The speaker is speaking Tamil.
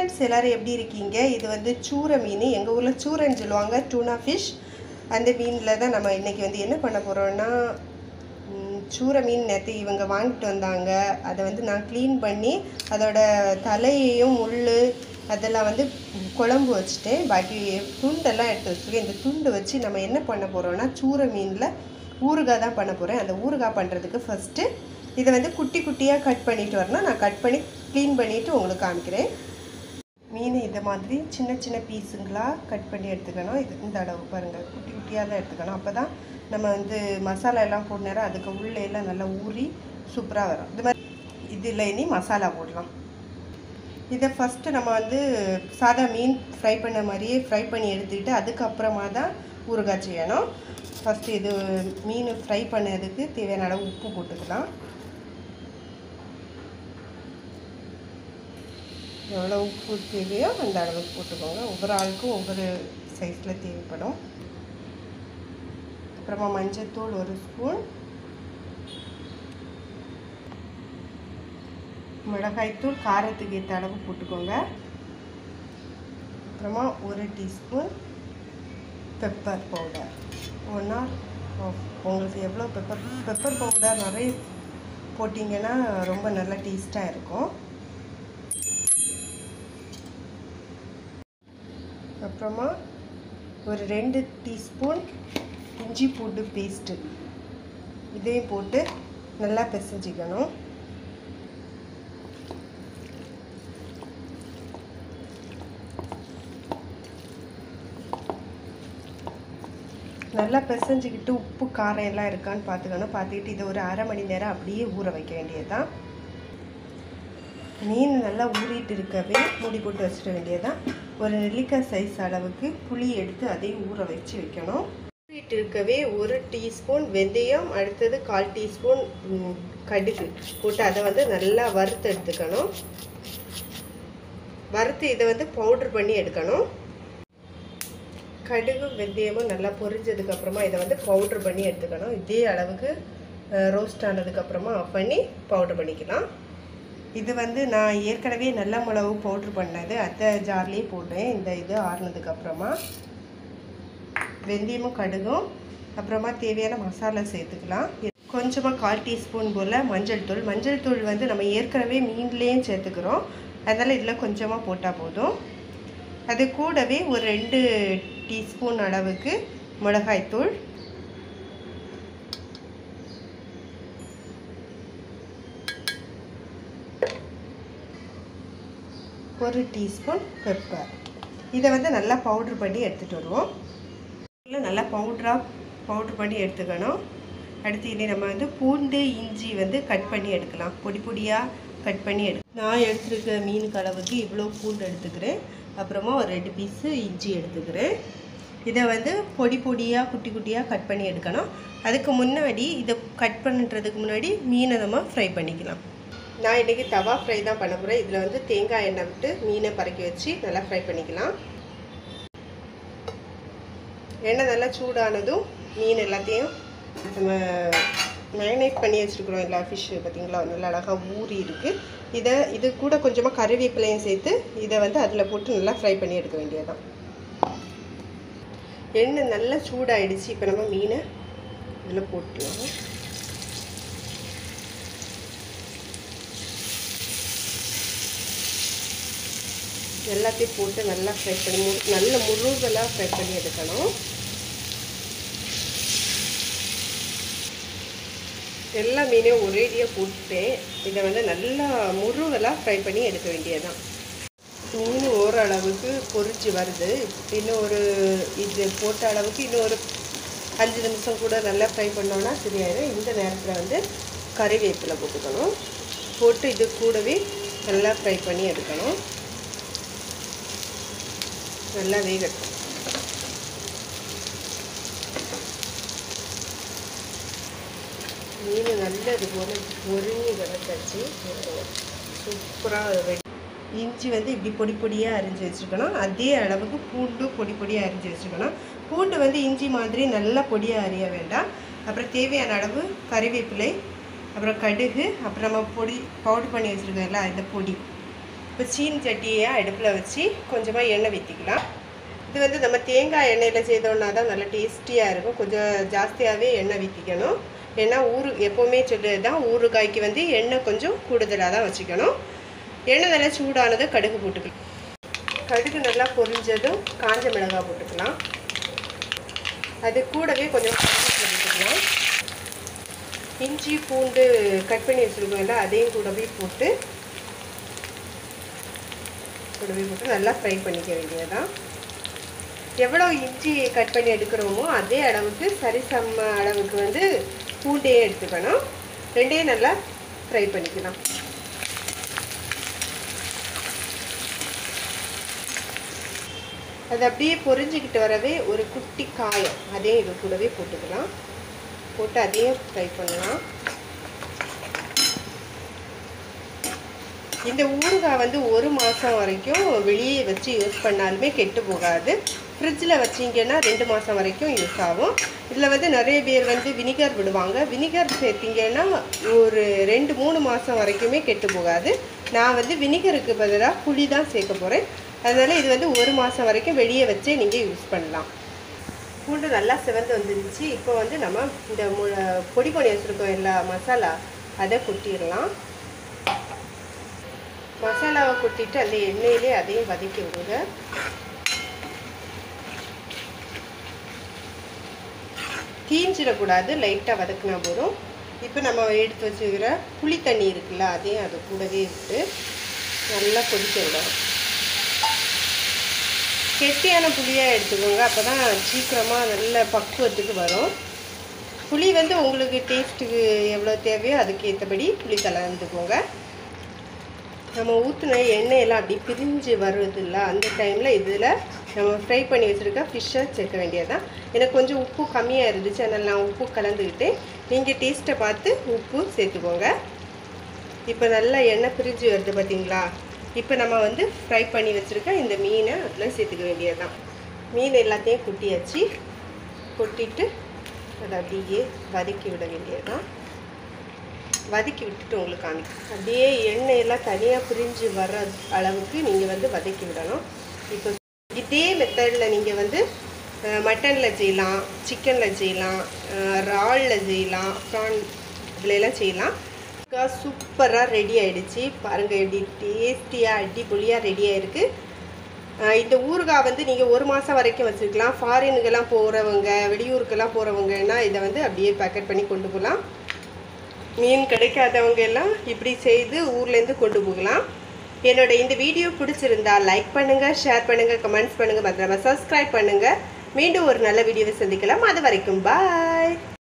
ஃப்ரெண்ட்ஸ் எல்லோரும் எப்படி இருக்கீங்க இது வந்து சூரை மீன் எங்கள் ஊரில் சூரைன்னு சொல்லுவாங்க டூனா ஃபிஷ் அந்த மீனில் தான் நம்ம இன்றைக்கி வந்து என்ன பண்ண போகிறோன்னா சூரை மீன் நேற்று இவங்க வாங்கிட்டு வந்தாங்க அதை வந்து நான் க்ளீன் பண்ணி அதோட தலையையும் முள் அதெல்லாம் வந்து குழம்பு வச்சுட்டேன் பாக்கி துண்டெல்லாம் எடுத்து வச்சுருக்கேன் இந்த துண்டு வச்சு நம்ம என்ன பண்ண போகிறோன்னா சூரை மீனில் ஊறுகாய் தான் பண்ண போகிறேன் அந்த ஊறுகாய் பண்ணுறதுக்கு ஃபஸ்ட்டு இதை வந்து குட்டி குட்டியாக கட் பண்ணிட்டு வரணும் நான் கட் பண்ணி க்ளீன் பண்ணிவிட்டு உங்களுக்கு காமிக்கிறேன் மீன் இந்த மாதிரி சின்ன சின்ன பீஸுங்களாக கட் பண்ணி எடுத்துக்கணும் இது இந்த அளவு பாருங்கள் குட்டி குட்டியாக தான் எடுத்துக்கணும் அப்போ தான் நம்ம வந்து மசாலா எல்லாம் போட நேரம் அதுக்கு உள்ளே எல்லாம் நல்லா ஊறி சூப்பராக வரும் இது மாதிரி இதில் இனி மசாலா போடலாம் இதை ஃபஸ்ட்டு நம்ம வந்து சாதா மீன் ஃப்ரை பண்ண மாதிரியே ஃப்ரை பண்ணி எடுத்துக்கிட்டு அதுக்கப்புறமா தான் ஊறுகாய் செய்யணும் ஃபஸ்ட்டு இது மீன் ஃப்ரை பண்ணதுக்கு தேவையான அளவு உப்பு போட்டுக்கலாம் எவ்வளோ உப்பு தேவையோ அந்த அளவுக்கு போட்டுக்கோங்க ஒவ்வொரு ஆளுக்கும் ஒவ்வொரு சைஸில் தேவைப்படும் அப்புறமா மஞ்சத்தூள் ஒரு ஸ்பூன் மிளகாய்த்தூள் காரத்துக்கு ஏற்ற அளவு போட்டுக்கோங்க அப்புறமா ஒரு teaspoon pepper powder one or உங்களுக்கு எவ்வளோ பெப்பர் பெப்பர் பவுடர் நிறைய போட்டிங்கன்னா ரொம்ப நல்லா டேஸ்ட்டாக இருக்கும் அப்புறமா ஒரு ரெண்டு டீஸ்பூன் இஞ்சி பூண்டு பேஸ்ட்டு இதையும் போட்டு நல்லா பிசைஞ்சிக்கணும் நல்லா பிசைஞ்சிக்கிட்டு உப்பு காரம் எல்லாம் இருக்கான்னு பார்த்துக்கணும் பார்த்துக்கிட்டு இதை ஒரு அரை மணி நேரம் அப்படியே ஊற வைக்க வேண்டியதுதான் மீன் நல்லா ஊறிட்டு இருக்கவே மூடி போட்டு வச்சிட வேண்டியதுதான் ஒரு நெல்லிக்காய் சைஸ் அளவுக்கு புளி எடுத்து அதையும் ஊற வச்சு வைக்கணும் ஊறிட்டு இருக்கவே ஒரு டீஸ்பூன் வெந்தயம் அடுத்தது கால் டீஸ்பூன் கடுகு போட்டு அதை வந்து நல்லா வறுத்து எடுத்துக்கணும் வறுத்து இதை வந்து பவுட்ரு பண்ணி எடுக்கணும் கடுகு வெந்தயமும் நல்லா பொரிஞ்சதுக்கு அப்புறமா இதை வந்து பவுட்ரு பண்ணி எடுத்துக்கணும் இதே அளவுக்கு ரோஸ்ட் ஆனதுக்கப்புறமா ஆஃப் பண்ணி பவுட்ரு பண்ணிக்கலாம் இது வந்து நான் ஏற்கனவே நல்ல மிளகு பவுட்ரு பண்ணது அந்த ஜார்லேயே போட்டேன் இந்த இது ஆறுனதுக்கப்புறமா வெந்தயமும் கடுகும் அப்புறமா தேவையான மசாலா சேர்த்துக்கலாம் கொஞ்சமாக கால் டீஸ்பூன் போல் மஞ்சள் தூள் மஞ்சள் தூள் வந்து நம்ம ஏற்கனவே மீன்லேயும் சேர்த்துக்கிறோம் அதனால் இதில் கொஞ்சமாக போட்டால் போதும் அது கூடவே ஒரு ரெண்டு டீஸ்பூன் அளவுக்கு மிளகாய்த்தூள் ஒரு டீஸ்பூன் பெப்பர் இதை வந்து நல்லா பவுட்ரு பண்ணி எடுத்துகிட்டு வருவோம் இல்லை நல்லா பவுட்ராக பவுட்ரு பண்ணி எடுத்துக்கணும் அடுத்து இனி நம்ம வந்து பூண்டு இஞ்சி வந்து கட் பண்ணி எடுக்கலாம் பொடி பொடியாக கட் பண்ணி எடு நான் எடுத்துருக்க மீன் அளவுக்கு இவ்வளோ பூண்டு எடுத்துக்கிறேன் அப்புறமா ஒரு ரெண்டு பீஸு இஞ்சி எடுத்துக்கிறேன் இதை வந்து பொடி பொடியாக குட்டி குட்டியாக கட் பண்ணி எடுக்கணும் அதுக்கு முன்னாடி இதை கட் பண்ணுறதுக்கு முன்னாடி மீனை நம்ம ஃப்ரை பண்ணிக்கலாம் நான் இன்றைக்கி தவா ஃப்ரை தான் பண்ண போகிறேன் இதில் வந்து தேங்காய் எண்ணெய் விட்டு மீனை பறக்கி வச்சு நல்லா ஃப்ரை பண்ணிக்கலாம் எண்ணெய் நல்லா சூடானதும் மீன் எல்லாத்தையும் நம்ம மேரினேட் பண்ணி வச்சுருக்குறோம் எல்லா ஃபிஷ்ஷு பார்த்திங்களா நல்லா அழகாக ஊறி இருக்குது இதை இது கூட கொஞ்சமாக கருவேப்பிலையும் சேர்த்து இதை வந்து அதில் போட்டு நல்லா ஃப்ரை பண்ணி எடுக்க வேண்டியதுதான் எண்ணெய் நல்லா சூடாயிடுச்சு இப்போ நம்ம மீனை இதில் போட்டுலாம் எல்லாத்தையும் போட்டு நல்லா ஃப்ரை பண்ணி நல்ல முருகலாக ஃப்ரை பண்ணி எடுக்கணும் எல்லா மீனையும் ஒரேடியாக போட்டுட்டேன் இதை வந்து நல்லா முருகலாக ஃப்ரை பண்ணி எடுக்க வேண்டியதுதான் மீன் ஓரளவுக்கு பொறிச்சு வருது இன்னும் ஒரு இது போட்ட அளவுக்கு இன்னும் ஒரு அஞ்சு நிமிஷம் கூட நல்லா ஃப்ரை பண்ணோன்னா சரியாயிடும் இந்த நேரத்தில் வந்து கறிவேப்பிலை போட்டுக்கணும் போட்டு இது கூடவே நல்லா ஃப்ரை பண்ணி எடுக்கணும் நல்லா வேகட்டும் மீன் நல்ல இது போல் பொறிஞ்சு கிடச்சாச்சு சூப்பராக ரெடி இஞ்சி வந்து இப்படி பொடி பொடியாக அரிஞ்சு வச்சுருக்கணும் அதே அளவுக்கு பூண்டு பொடி பொடியாக அரிஞ்சு வச்சுருக்கணும் பூண்டு வந்து இஞ்சி மாதிரி நல்லா பொடியாக அரிய வேண்டாம் அப்புறம் தேவையான அளவு கறிவேப்பிலை அப்புறம் கடுகு அப்புறம் நம்ம பொடி பவுடர் பண்ணி வச்சுருக்கோம்ல இந்த பொடி இப்போ சீனி சட்டியை அடுப்பில் வச்சு கொஞ்சமாக எண்ணெய் ஊற்றிக்கலாம் இது வந்து நம்ம தேங்காய் எண்ணெயில் செய்தோன்னா தான் நல்லா டேஸ்டியாக இருக்கும் கொஞ்சம் ஜாஸ்தியாகவே எண்ணெய் ஊற்றிக்கணும் ஏன்னா ஊறு எப்போவுமே சொல்லுறது தான் ஊறுகாய்க்கு வந்து எண்ணெய் கொஞ்சம் கூடுதலாக தான் வச்சுக்கணும் எண்ணெய் நல்லா சூடானது கடுகு போட்டுக்கலாம் கடுகு நல்லா பொரிஞ்சதும் காஞ்ச மிளகாய் போட்டுக்கலாம் அது கூடவே கொஞ்சம் கருவேப்பிலை போட்டுக்கலாம் இஞ்சி பூண்டு கட் பண்ணி வச்சுருக்கோம்ல அதையும் கூடவே போட்டு கூடவே போட்டு நல்லா ஃப்ரை பண்ணிக்க வேண்டியதுதான் எவ்வளோ இஞ்சி கட் பண்ணி எடுக்கிறோமோ அதே அளவுக்கு சரிசம அளவுக்கு வந்து பூண்டையே எடுத்துக்கணும் ரெண்டையும் நல்லா ஃப்ரை பண்ணிக்கலாம் அது அப்படியே பொரிஞ்சுக்கிட்டு வரவே ஒரு குட்டி காயம் அதையும் இது கூடவே போட்டுக்கலாம் போட்டு அதையும் ஃப்ரை பண்ணலாம் இந்த ஊறுகாய் வந்து ஒரு மாதம் வரைக்கும் வெளியே வச்சு யூஸ் பண்ணாலுமே கெட்டு போகாது ஃப்ரிட்ஜில் வச்சிங்கன்னா ரெண்டு மாதம் வரைக்கும் யூஸ் ஆகும் இதில் வந்து நிறைய பேர் வந்து வினிகர் விடுவாங்க வினிகர் சேர்த்திங்கன்னா ஒரு ரெண்டு மூணு மாதம் வரைக்குமே கெட்டு போகாது நான் வந்து வினிகருக்கு பதிலாக புளி தான் சேர்க்க போகிறேன் அதனால் இது வந்து ஒரு மாதம் வரைக்கும் வெளியே வச்சே நீங்கள் யூஸ் பண்ணலாம் பூண்டு நல்லா சிவந்து வந்துருந்துச்சு இப்போ வந்து நம்ம இந்த மு பொடி பண்ணி வச்சுருக்கோம் எல்லா மசாலா அதை கொட்டிடலாம் மசாலாவை கொட்டிட்டு அந்த எண்ணெயிலே அதையும் வதக்கி விடுங்க தீஞ்சிடக்கூடாது லைட்டாக வதக்கினா போதும் இப்போ நம்ம எடுத்து வச்சுக்கிற புளி தண்ணி இருக்குல்ல அதையும் அது கூடவே விட்டு நல்லா கொதிக்க விடணும் கெட்டியான புளியாக எடுத்துக்கோங்க அப்போ தான் சீக்கிரமாக நல்ல பக்குவத்துக்கு வரும் புளி வந்து உங்களுக்கு டேஸ்ட்டுக்கு எவ்வளோ தேவையோ அதுக்கு ஏற்றபடி புளி கலந்துக்கோங்க நம்ம ஊற்றின எண்ணெயெல்லாம் அப்படி பிரிஞ்சு வருது இல்லை அந்த டைமில் இதில் நம்ம ஃப்ரை பண்ணி வச்சுருக்க ஃபிஷ்ஷை சேர்க்க வேண்டியது தான் எனக்கு கொஞ்சம் உப்பு கம்மியாக இருந்துச்சு அதனால் நான் உப்பு கலந்துக்கிட்டேன் நீங்கள் டேஸ்ட்டை பார்த்து உப்பு சேர்த்துக்கோங்க இப்போ நல்லா எண்ணெய் பிரிஞ்சு வருது பார்த்தீங்களா இப்போ நம்ம வந்து ஃப்ரை பண்ணி வச்சுருக்க இந்த மீனை அதில் சேர்த்துக்க வேண்டியது தான் மீன் எல்லாத்தையும் கொட்டியாச்சு கொட்டிட்டு அதை அப்படியே வதக்கி விட வேண்டியது தான் வதக்கி விட்டுட்டு உங்களுக்கு காமிக்கும் அப்படியே எண்ணெயெல்லாம் தனியாக பிரிஞ்சு வர அளவுக்கு நீங்கள் வந்து வதக்கி விடணும் இப்போ இதே மெத்தடில் நீங்கள் வந்து மட்டனில் செய்யலாம் சிக்கனில் செய்யலாம் இறாலில் செய்யலாம் ப்ரான் இதுலலாம் செய்யலாம் சூப்பராக ரெடி ஆகிடுச்சு பாருங்கள் எப்படி டேஸ்டியாக அடிப்பொலியாக ரெடி ஆகிருக்கு இந்த ஊறுகாய் வந்து நீங்கள் ஒரு மாதம் வரைக்கும் வச்சுருக்கலாம் ஃபாரினுக்கெல்லாம் போகிறவங்க வெளியூருக்கெல்லாம் போகிறவங்கன்னா இதை வந்து அப்படியே பேக்கெட் பண்ணி கொண்டு போகலாம் மீன் கிடைக்காதவங்க எல்லாம் இப்படி செய்து ஊர்லேருந்து கொண்டு போகலாம் என்னோட இந்த வீடியோ பிடிச்சிருந்தா லைக் பண்ணுங்கள் ஷேர் பண்ணுங்கள் கமெண்ட்ஸ் பண்ணுங்கள் மறந்துடாமல் சப்ஸ்கிரைப் பண்ணுங்கள் மீண்டும் ஒரு நல்ல வீடியோவை சந்திக்கலாம் அது வரைக்கும் பாய்